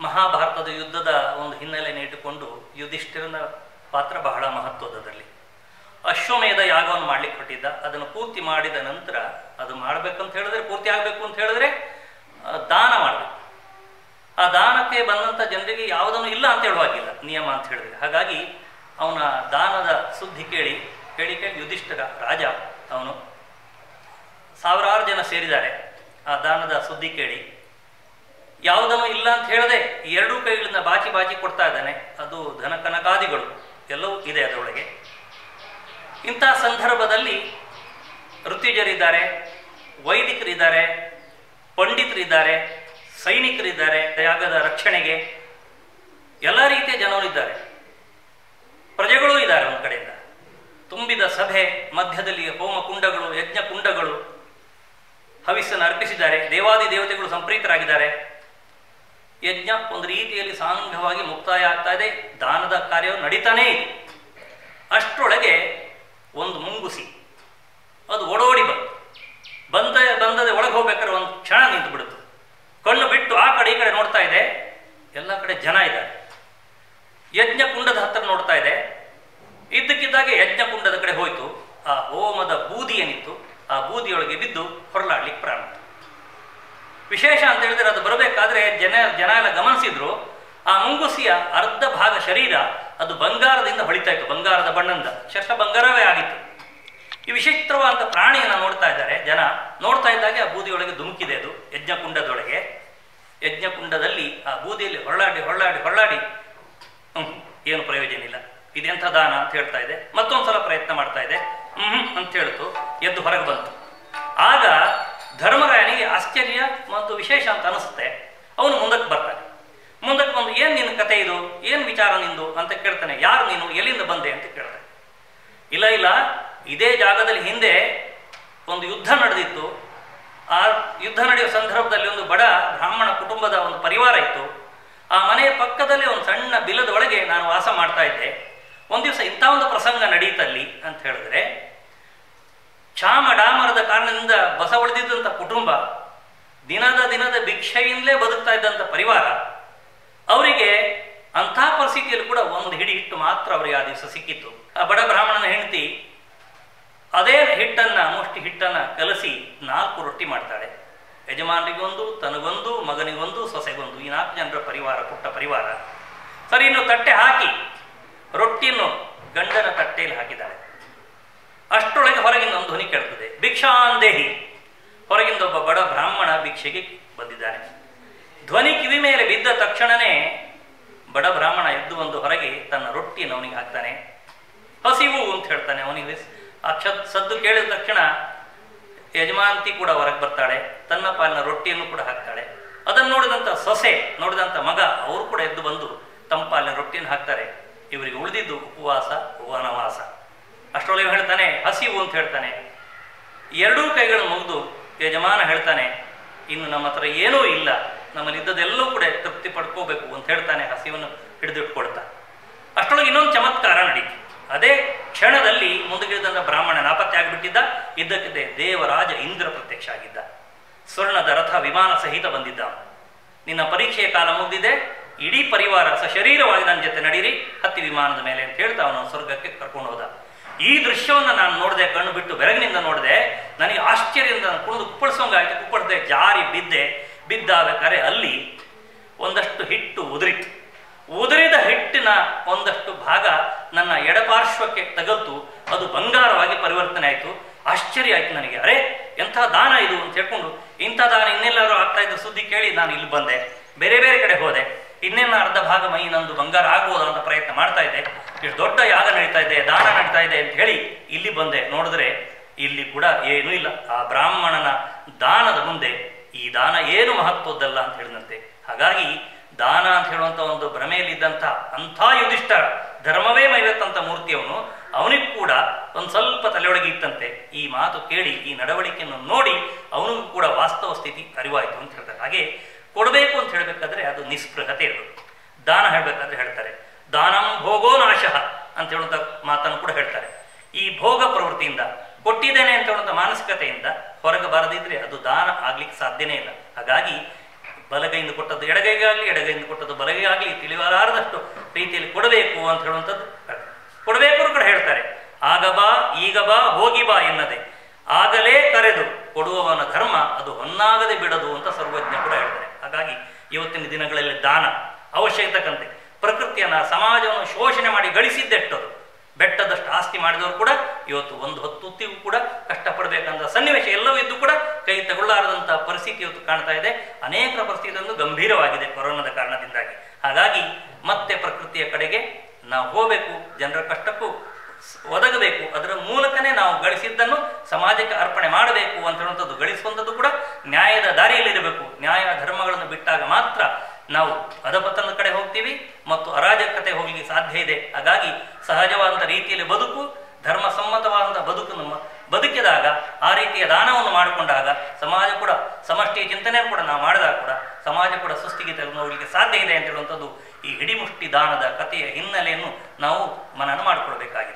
ಮಹಾಭಾರತದ ಯುದ್ಧದ ಒಂದು ಹಿನ್ನೆಲೆಯನ್ನು ಇಟ್ಟುಕೊಂಡು ಯುಧಿಷ್ಠಿರನ ಪಾತ್ರ ಬಹಳ ಮಹತ್ವದಲ್ಲಿ ಅಶ್ವಮೇಧ ಯಾಗವನ್ನು ಮಾಡ್ಲಿಕ್ಕೆ ಹೊಟ್ಟಿದ್ದ ಅದನ್ನು ಪೂರ್ತಿ ಮಾಡಿದ ನಂತರ ಅದು ಮಾಡಬೇಕಂತ ಹೇಳಿದ್ರೆ ಪೂರ್ತಿ ಆಗಬೇಕು ಅಂತ ಹೇಳಿದ್ರೆ ಆ, ದಾನ ಮಾಡಬೇಕು ಆ ದಾನಕ್ಕೆ ಬಂದಂಥ ಜನರಿಗೆ ಯಾವುದನ್ನು ಇಲ್ಲ ಅಂತ ಹೇಳುವಾಗಿಲ್ಲ ನಿಯಮ ಅಂತ ಹೇಳಿದ್ರೆ ಹಾಗಾಗಿ ಅವನ ದಾನದ ಸುದ್ದಿ ಕೇಳಿ ಕೇಳಿ ಕೇಳಿ ಯುಧಿಷ್ಠಿರ ರಾಜ ಅವನು ಸಾವಿರಾರು ಜನ ಸೇರಿದ್ದಾರೆ ಆ ದಾನದ ಸುದ್ದಿ ಕೇಳಿ ಯಾವುದನ್ನು ಇಲ್ಲ ಅಂತ ಹೇಳದೆ ಎರಡೂ ಕೈಗಳಿಂದ ಬಾಚಿ ಬಾಚಿ ಕೊಡ್ತಾ ಇದ್ದಾನೆ ಅದು ಧನ ಕನಕಾದಿಗಳು ಎಲ್ಲವೂ ಇದೆ ಅದರೊಳಗೆ ಇಂತಹ ಸಂದರ್ಭದಲ್ಲಿ ಋತ್ವಿಜರಿದ್ದಾರೆ ವೈದಿಕರಿದ್ದಾರೆ ಪಂಡಿತರಿದ್ದಾರೆ ಸೈನಿಕರಿದ್ದಾರೆ ಯಾಗದ ರಕ್ಷಣೆಗೆ ಎಲ್ಲ ರೀತಿಯ ಜನರು ಇದ್ದಾರೆ ಪ್ರಜೆಗಳೂ ಇದ್ದಾರೆ ಒಂದು ಕಡೆಯಿಂದ ತುಂಬಿದ ಸಭೆ ಮಧ್ಯದಲ್ಲಿ ಹೋಮ ಕುಂಡಗಳು ಯಜ್ಞ ಕುಂಡಗಳು ಹವಿಸ್ಸನ್ನು ಅರ್ಪಿಸಿದ್ದಾರೆ ದೇವಾದಿ ದೇವತೆಗಳು ಸಂಪ್ರೀತರಾಗಿದ್ದಾರೆ ಯಜ್ಞ ಒಂದು ರೀತಿಯಲ್ಲಿ ಸಾಂಘವಾಗಿ ಮುಕ್ತಾಯ ಆಗ್ತಾ ಇದೆ ದಾನದ ಕಾರ್ಯವು ನಡೀತಾನೇ ಇದೆ ಅಷ್ಟರೊಳಗೆ ಒಂದು ಮುಂಗುಸಿ ಅದು ಓಡೋಡಿ ಬಂತು ಬಂದ ಬಂದದೆ ಒಳಗೆ ಹೋಗ್ಬೇಕಾದ್ರೆ ಒಂದು ಕ್ಷಣ ನಿಂತು ಬಿಡ್ತು ಕಣ್ಣು ಬಿಟ್ಟು ಆ ಕಡೆ ಈ ಕಡೆ ನೋಡ್ತಾ ಇದೆ ಎಲ್ಲ ಕಡೆ ಜನ ಇದ್ದಾರೆ ಯಜ್ಞ ಕುಂಡದ ಹತ್ರ ನೋಡ್ತಾ ಇದೆ ಇದ್ದಕ್ಕಿದ್ದಾಗೆ ಯಜ್ಞ ಕುಂಡದ ಕಡೆ ಹೋಯ್ತು ಆ ಹೋಮದ ಬೂದಿ ಏನಿತ್ತು ಆ ಬೂದಿಯೊಳಗೆ ಬಿದ್ದು ಹೊರಲಾಡ್ಲಿಕ್ಕೆ ಪ್ರಾರಂಭ ಆಯ್ತು. ವಿಶೇಷ ಅಂತ ಹೇಳಿದ್ರೆ ಅದು ಬರಬೇಕಾದ್ರೆ ಜನ ಜನ ಎಲ್ಲ ಗಮನಿಸಿದ್ರು ಆ ಮುಂಗುಸಿಯ ಅರ್ಧ ಭಾಗ ಶರೀರ ಅದು ಬಂಗಾರದಿಂದ ಹೊಳಿತಾ ಇತ್ತು ಬಂಗಾರದ ಬಣ್ಣದಿಂದ ಶಶ ಬಂಗಾರವೇ ಆಗಿತ್ತು ಈ ವಿಚಿತ್ರವಾದ ಪ್ರಾಣಿಯನ್ನು ನೋಡ್ತಾ ಇದ್ದಾರೆ ಜನ ನೋಡ್ತಾ ಇದ್ದಾಗೆ ಆ ಬೂದಿಯೊಳಗೆ ಧುಮುಕಿದೆ ಅದು ಯಜ್ಞಕುಂಡದೊಳಗೆ ಯಜ್ಞಕುಂಡದಲ್ಲಿ ಆ ಬೂದಿಯಲ್ಲಿ ಹೊರಳಾಡಿ ಹೊರಳಾಡಿ ಹೊರಳಾಡಿ ಹ್ಮ್ ಏನು ಪ್ರಯೋಜನ ಇಲ್ಲ ಇದೆಂಥ ದಾನ ಅಂತ ಹೇಳ್ತಾ ಇದೆ ಮತ್ತೊಂದ್ಸಲ ಪ್ರಯತ್ನ ಮಾಡ್ತಾ ಇದೆ ಹ್ಮ್ ಅಂತ ಹೇಳ್ತು ಎದ್ದು ಹೊರಗೆ ಬಂತು ಆಗ ಧರ್ಮರಾಯನಿಗೆ ಆಶ್ಚರ್ಯ ಮತ್ತು ವಿಶೇಷ ಅಂತ ಅನಿಸುತ್ತೆ ಅವನು ಮುಂದಕ್ಕೆ ಬರ್ತಾನೆ ಮುಂದಕ್ಕೆ ಬಂದು ಏನು ನಿನ್ನ ಕತೆ ಇದು ಏನು ವಿಚಾರ ನಿಂದು ಅಂತ ಕೇಳ್ತಾನೆ ಯಾರು ನೀನು ಎಲ್ಲಿಂದ ಬಂದೆ ಅಂತ ಕೇಳ್ತಾನೆ ಇಲ್ಲ ಇಲ್ಲ ಇದೇ ಜಾಗದಲ್ಲಿ ಹಿಂದೆ ಒಂದು ಯುದ್ಧ ನಡೆದಿತ್ತು ಆ ಯುದ್ಧ ನಡೆಯುವ ಸಂದರ್ಭದಲ್ಲಿ ಒಂದು ಬಡ ಬ್ರಾಹ್ಮಣ ಕುಟುಂಬದ ಒಂದು ಪರಿವಾರ ಇತ್ತು ಆ ಮನೆಯ ಪಕ್ಕದಲ್ಲೇ ಒಂದು ಸಣ್ಣ ಬಿಲದ ಒಳಗೆ ನಾನು ವಾಸ ಮಾಡ್ತಾ ಇದ್ದೆ ಒಂದು ದಿವಸ ಇಂಥ ಒಂದು ಪ್ರಸಂಗ ನಡೀತಲ್ಲಿ ಅಂತ ಹೇಳಿದ್ರೆ ಕ್ಷಾಮ ಡಾಮರದ ಕಾರಣದಿಂದ ಬಸ ಉಳಿದಿದ್ದಂಥ ಕುಟುಂಬ ದಿನದ ದಿನದ ಭಿಕ್ಷೆಯಿಂದಲೇ ಬದುಕ್ತಾ ಇದ್ದಂಥ ಪರಿವಾರ ಅವರಿಗೆ ಅಂಥ ಪರಿಸ್ಥಿತಿಯಲ್ಲಿ ಕೂಡ ಒಂದು ಹಿಡಿ ಹಿಟ್ಟು ಮಾತ್ರ ಅವರಿಗೆ ಆ ದಿವಸ ಸಿಕ್ಕಿತ್ತು ಆ ಬಡ ಬ್ರಾಹ್ಮಣನ ಹೆಂಡತಿ ಅದೇ ಹಿಟ್ಟನ್ನ ಮುಷ್ಟಿ ಹಿಟ್ಟನ್ನ ಕಲಸಿ ನಾಲ್ಕು ರೊಟ್ಟಿ ಮಾಡ್ತಾಳೆ ಯಜಮಾನರಿಗೊಂದು ತನಗೊಂದು ಮಗನಿಗೊಂದು ಸೊಸೆಗೊಂದು ಈ ನಾಲ್ಕು ಜನರ ಪರಿವಾರ ಪುಟ್ಟ ಪರಿವಾರ ಸರಿ ಇನ್ನು ತಟ್ಟೆ ಹಾಕಿ ರೊಟ್ಟಿಯನ್ನು ಗಂಡನ ತಟ್ಟೆಯಲ್ಲಿ ಹಾಕಿದ್ದಾಳೆ ಅಷ್ಟರೊಳಗೆ ಹೊರಗಿಂದ ಒಂದು ಧ್ವನಿ ಕೇಳ್ತದೆ ಭಿಕ್ಷಾಂದೇಹಿ ಹೊರಗಿಂದ ಒಬ್ಬ ಬಡ ಬ್ರಾಹ್ಮಣ ಭಿಕ್ಷೆಗೆ ಬಂದಿದ್ದಾನೆ ಧ್ವನಿ ಕಿವಿ ಮೇಲೆ ಬಿದ್ದ ತಕ್ಷಣನೇ ಬಡ ಬ್ರಾಹ್ಮಣ ಎದ್ದು ಬಂದು ಹೊರಗೆ ತನ್ನ ರೊಟ್ಟಿಯನ್ನು ಅವನಿಗೆ ಹಾಕ್ತಾನೆ ಹಸಿವು ಅಂತ ಹೇಳ್ತಾನೆ ಅವನಿಗೆ ಆ ಕ್ಷದ್ ಸದ್ದು ಕೇಳಿದ ತಕ್ಷಣ ಯಜಮಾಂತಿ ಕೂಡ ಹೊರಗೆ ಬರ್ತಾಳೆ ತನ್ನ ಪಾಲಿನ ರೊಟ್ಟಿಯನ್ನು ಕೂಡ ಹಾಕ್ತಾಳೆ ಅದನ್ನು ನೋಡಿದಂಥ ಸೊಸೆ ನೋಡಿದಂಥ ಮಗ ಅವರು ಕೂಡ ಎದ್ದು ಬಂದು ತಮ್ಮ ಪಾಲಿನ ರೊಟ್ಟಿಯನ್ನು ಹಾಕ್ತಾರೆ ಇವರಿಗೆ ಉಳಿದಿದ್ದು ಉಪವಾಸ ವನವಾಸ ಅಷ್ಟರೊಳಗೆ ಹೇಳ್ತಾನೆ ಹಸಿವು ಅಂತ ಹೇಳ್ತಾನೆ ಎರಡೂ ಕೈಗಳನ್ನು ಮುಗಿದು ಯಜಮಾನ ಹೇಳ್ತಾನೆ ಇನ್ನು ನಮ್ಮ ಹತ್ರ ಏನೂ ಇಲ್ಲ ನಮ್ಮಲ್ಲಿ ಇದ್ದದೆಲ್ಲವೂ ಕೂಡ ತೃಪ್ತಿ ಪಡ್ಕೋಬೇಕು ಅಂತ ಹೇಳ್ತಾನೆ ಹಸಿವನ್ನು ಹಿಡಿದಿಟ್ಕೊಳ್ತಾ ಅಷ್ಟರೊಳಗೆ ಇನ್ನೊಂದು ಚಮತ್ಕಾರ ನಡೀತು ಅದೇ ಕ್ಷಣದಲ್ಲಿ ಮುಂದುಗಿಳಿದಂಥ ಬ್ರಾಹ್ಮಣ ನಾಪತ್ತೆ ಆಗಿಬಿಟ್ಟಿದ್ದ ಇದ್ದಕ್ಕಿದ್ದೆ ದೇವರಾಜ ಇಂದ್ರ ಪ್ರತ್ಯಕ್ಷ ಆಗಿದ್ದ ಸ್ವರ್ಣದ ರಥ ವಿಮಾನ ಸಹಿತ ಬಂದಿದ್ದ ಅವನು. ನಿನ್ನ ಪರೀಕ್ಷೆಯ ಕಾಲ ಮುಗಿದಿದೆ ಇಡೀ ಪರಿವಾರ ಸಶರೀರವಾಗಿ ನನ್ನ ಜೊತೆ ನಡೀರಿ ಹತ್ತಿ ವಿಮಾನದ ಮೇಲೆ ಅಂತ ಹೇಳ್ತಾ ಅವನು ಸ್ವರ್ಗಕ್ಕೆ ಕರ್ಕೊಂಡು ಹೋದ ಈ ದೃಶ್ಯವನ್ನು ನಾನು ನೋಡಿದೆ ಕಣ್ಣು ಬಿಟ್ಟು ಬೆರಗಿನಿಂದ ನೋಡಿದೆ ನನಗೆ ಆಶ್ಚರ್ಯದಿಂದ ನಾನು ಕುಣಿದು ಕುಪ್ಪಳಿಸೋಂಗಾಯ್ತು ಕುಪ್ಪಳಿದೆ ಜಾರಿ ಬಿದ್ದೆ ಬಿದ್ದಾಗಬೇಕಾದ್ರೆ ಅಲ್ಲಿ ಒಂದಷ್ಟು ಹಿಟ್ಟು ಉದುರಿತು ಉದುರಿದ ಹಿಟ್ಟಿನ ಒಂದಷ್ಟು ಭಾಗ ನನ್ನ ಎಡಪಾರ್ಶ್ವಕ್ಕೆ ತಗಲ್ತು ಅದು ಬಂಗಾರವಾಗಿ ಪರಿವರ್ತನೆ ಆಯಿತು ಆಶ್ಚರ್ಯ ಆಯ್ತು ನನಗೆ ಅರೆ ಎಂಥ ದಾನ ಇದು ಅಂತ ಹೇಳ್ಕೊಂಡು ಇಂಥ ದಾನ ಇನ್ನೆಲ್ಲರೂ ಆಗ್ತಾ ಇದ್ದ ಸುದ್ದಿ ಕೇಳಿ ನಾನು ಇಲ್ಲಿ ಬಂದೆ ಬೇರೆ ಬೇರೆ ಕಡೆ ಹೋದೆ ಇನ್ನೇನು ಅರ್ಧ ಭಾಗ ಮೈ ನಂದು ಬಂಗಾರ ಆಗ್ಬೋದಾ ಅಂತ ಪ್ರಯತ್ನ ಮಾಡ್ತಾ ಇದ್ದೆ ಇಷ್ಟು ದೊಡ್ಡ ಯಾಗ ನಡೀತಾ ಇದೆ ದಾನ ನಡೀತಾ ಇದೆ ಅಂತ ಹೇಳಿ ಇಲ್ಲಿ ಬಂದೆ ನೋಡಿದ್ರೆ ಇಲ್ಲಿ ಕೂಡ ಏನೂ ಇಲ್ಲ ಆ ಬ್ರಾಹ್ಮಣನ ದಾನದ ಮುಂದೆ ಈ ದಾನ ಏನು ಮಹತ್ವದ್ದಲ್ಲ ಅಂತ ಹೇಳಿದಂತೆ ಹಾಗಾಗಿ ದಾನ ಅಂತ ಹೇಳುವಂಥ ಒಂದು ಭ್ರಮೆಯಲ್ಲಿದ್ದಂಥ ಅಂಥ ಯುಧಿಷ್ಠರ ಧರ್ಮವೇ ಮೈವೆತ್ತಂಥ ಮೂರ್ತಿಯವನು ಅವನಿಗೂ ಕೂಡ ಒಂದು ಸ್ವಲ್ಪ ತಲೆಯೊಳಗೆ ಇತ್ತಂತೆ ಈ ಮಾತು ಕೇಳಿ ಈ ನಡವಳಿಕೆಯನ್ನು ನೋಡಿ ಅವನಿಗೂ ಕೂಡ ವಾಸ್ತವ ಸ್ಥಿತಿ ಅರಿವಾಯಿತು ಅಂತ ಹೇಳ್ತಾರೆ ಹಾಗೆ ಕೊಡಬೇಕು ಅಂತ ಹೇಳಬೇಕಾದ್ರೆ ಅದು ನಿಸ್ಪೃಹತೆ ಇರಬೇಕು ದಾನ ಹೇಳಬೇಕಾದ್ರೆ ಹೇಳ್ತಾರೆ ದಾನಂ ಭೋಗೋ ನಾಶಃ ಅಂತ ಹೇಳುವಂಥ ಮಾತನ್ನು ಕೂಡ ಹೇಳ್ತಾರೆ ಈ ಭೋಗ ಪ್ರವೃತ್ತಿಯಿಂದ ಕೊಟ್ಟಿದ್ದೇನೆ ಅಂತ ಹೇಳುವಂಥ ಮಾನಸಿಕತೆಯಿಂದ ಹೊರಗೆ ಬರದಿದ್ರೆ ಅದು ದಾನ ಆಗ್ಲಿಕ್ಕೆ ಸಾಧ್ಯನೇ ಇಲ್ಲ ಹಾಗಾಗಿ ಬಲಗೈಯಿಂದ ಕೊಟ್ಟದ್ದು ಎಡಗೈಗಾಗಲಿ ಎಡಗೈಯಿಂದ ಕೊಟ್ಟದ್ದು ಬಲಗೈಗಾಗಲಿ ತಿಳಿಯಲಾರದಷ್ಟು ರೀತಿಯಲ್ಲಿ ಕೊಡಬೇಕು ಅಂತ ಹೇಳುವಂಥದ್ದು ಕೊಡಬೇಕು ಕೂಡ ಹೇಳ್ತಾರೆ ಆಗ ಬಾ ಈಗ ಬಾ ಹೋಗಿ ಬಾ ಎನ್ನದೆ ಆಗಲೇ ಕರೆದು ಕೊಡುವವನ ಧರ್ಮ ಅದು ಹೊನ್ನಾಗದೆ ಬಿಡದು ಅಂತ ಸರ್ವಜ್ಞ ಕೂಡ ಹೇಳ್ತಾರೆ ಹಾಗಾಗಿ ಇವತ್ತಿನ ದಿನಗಳಲ್ಲಿ ದಾನ ಅವಶ್ಯ ಇರ್ತಕ್ಕಂತೆ ಪ್ರಕೃತಿಯನ್ನ ಸಮಾಜವನ್ನು ಶೋಷಣೆ ಮಾಡಿ ಗಳಿಸಿದ್ದೆಟ್ಟದು ಬೆಟ್ಟದಷ್ಟು ಆಸ್ತಿ ಮಾಡಿದವರು ಕೂಡ ಇವತ್ತು ಒಂದು ಹೊತ್ತುತ್ತಿಗೂ ಕೂಡ ಕಷ್ಟಪಡಬೇಕಂತ ಸನ್ನಿವೇಶ ಎಲ್ಲವೂ ಇದ್ದು ಕೂಡ ಕೈ ತಗೊಳ್ಳಾರದಂತಹ ಪರಿಸ್ಥಿತಿ ಇವತ್ತು ಕಾಣ್ತಾ ಇದೆ ಅನೇಕ ಪರಿಸ್ಥಿತಿಯೊಂದು ಗಂಭೀರವಾಗಿದೆ ಕೊರೋನಾದ ಕಾರಣದಿಂದಾಗಿ ಹಾಗಾಗಿ ಮತ್ತೆ ಪ್ರಕೃತಿಯ ಕಡೆಗೆ ನಾವು ಹೋಗಬೇಕು ಜನರ ಕಷ್ಟಕ್ಕೂ ಸ್- ಒದಗಬೇಕು ಅದರ ಮೂಲಕನೇ ನಾವು ಗಳಿಸಿದ್ದನ್ನು ಸಮಾಜಕ್ಕೆ ಅರ್ಪಣೆ ಮಾಡಬೇಕು ಅಂತ ಹೇಳುವಂಥದ್ದು ಗಳಿಸುವಂಥದ್ದು ಕೂಡ ನ್ಯಾಯದ ದಾರಿಯಲ್ಲಿರಬೇಕು ನ್ಯಾಯ ಧರ್ಮಗಳನ್ನು ಬಿಟ್ಟಾಗ ಮಾತ್ರ ನಾವು ಅಧಪತನದ ಕಡೆ ಹೋಗ್ತೀವಿ ಮತ್ತು ಅರಾಜಕತೆ ಹೋಗಲಿಕ್ಕೆ ಸಾಧ್ಯ ಇದೆ ಹಾಗಾಗಿ ಸಹಜವಾದಂಥ ರೀತಿಯಲ್ಲಿ ಬದುಕು ಧರ್ಮ ಸಮ್ಮತವಾದಂಥ ಬದುಕನ್ನು ಮ- ಬದುಕಿದಾಗ ಆ ರೀತಿಯ ದಾನವನ್ನು ಮಾಡಿಕೊಂಡಾಗ ಸಮಾಜ ಕೂಡ ಸಮಷ್ಟಿಯ ಚಿಂತನೆಯನ್ನು ಕೂಡ ನಾವು ಮಾಡಿದಾಗ ಕೂಡ ಸಮಾಜ ಕೂಡ ಸುಸ್ಥಿಗೆ ತೆಗೆದು ಹೋಗಲಿಕ್ಕೆ ಸಾಧ್ಯ ಇದೆ ಅಂತ ಹೇಳುವಂಥದ್ದು ಈ ಹಿಡಿಮುಷ್ಟಿ ದಾನದ ಕಥೆಯ ಹಿನ್ನೆಲೆಯನ್ನು ನಾವು ಮನನ ಮಾಡಿಕೊಳ್ಬೇಕಾಗಿದೆ